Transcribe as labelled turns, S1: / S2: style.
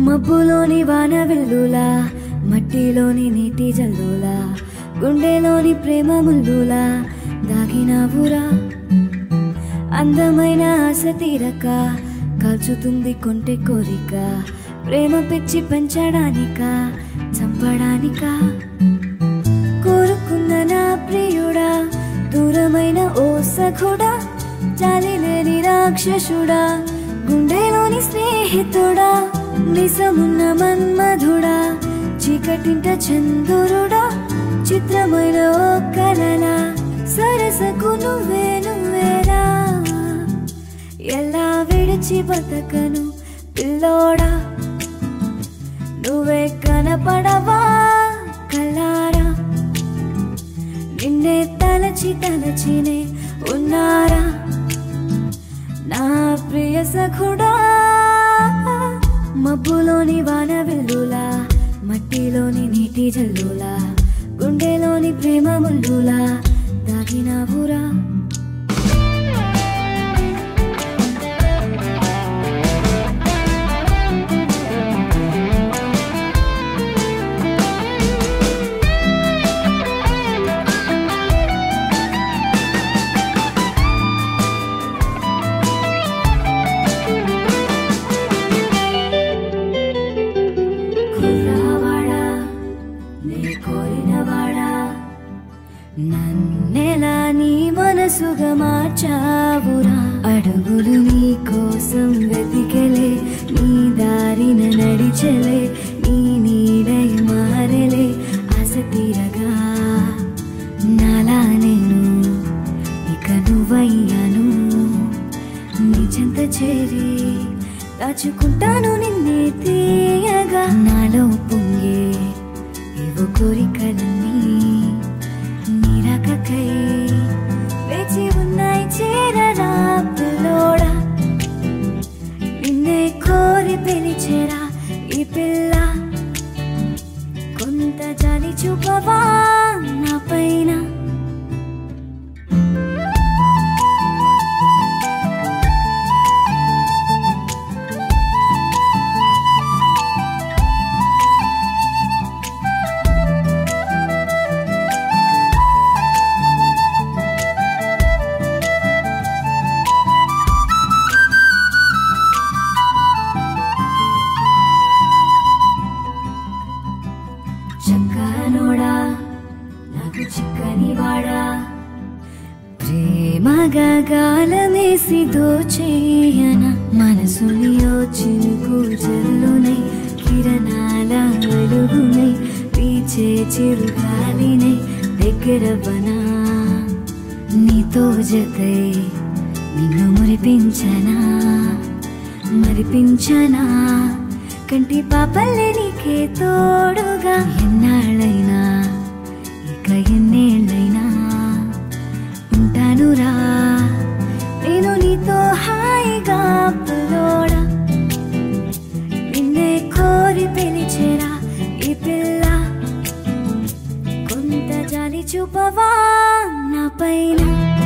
S1: మబ్బులోని వాన వెల్లులా మట్టిలోని నీటి జల్లులా గుండెలోని ప్రేమ ముల్లులా దాగినావురా అందమైన ఆశ తీరక కాల్చుతుంది కొంటె కోరిక ప్రేమ పిచ్చి పెంచడానిక చంపడానిక కోరుకున్న నా ప్రియుడా దూరమైన ఓ సఖుడా జాలి లేని రాక్షసుడా గుండెలోని స్నేహితుడా నిజమున్న మన్మధుడా చీకటింట చందురుడా చిత్రమైన ఓ కలలా సరసకు నువ్వే నువ్వేరా ఎలా విడిచి బతకను పిల్లోడా నువ్వే కనపడవా కల్లారా నిన్నే తలచి తలచినే ఉన్నారా నా ప్రియ సఖుడా మబ్బులోని వాన వెల్లులా మట్టిలోని నీటి జల్లులా గుండెలోని ప్రేమ ముల్లులా దాగినావురా కుర్రవాడా నీ కోరినవాడా నన్నెలా నీ మనసుగా మార్చావురా అడుగులు నీ కోసం వెతికెలే నీ దారిన నడిచెలే నీ నీడై మారెలే ఆశ తీరగా నాలా నేను ఇక నువ్వయ్యాను నిజంత చేరి దాచుకుంటాను నిన్నే తీయగా నాలో పొంగే ఇవో కోరికలన్నీ నిరకకై వేచి ఉన్నాయి చేరరా పిల్లోడా నిన్నే కోరి పిలిచేరా ఈ పిల్ల కొంత జాలి చూపవా నా పైన చక్కనోడా నాకు చిక్కని వాడా ప్రేమగా గాలమేసి దోచేయన మనసుని ఓ చినుకు జల్లునై కిరణాల వెలుగునై పీచే చిరుగాలినై దగ్గరవనా నీతో జతై నిన్ను మురిపించనా మరిపించనా కంటి పాపల్లే నీకే తోడుగా ఎన్నాళ్ళైనా ఇక ఎన్నేళ్ళైనా ఉంటానురా నేను నీతో హాయిగా పిల్లోడా నిన్నే కోరి పిలిచేరా ఈ పిల్ల కొంత జాలి చూపవా నా పైన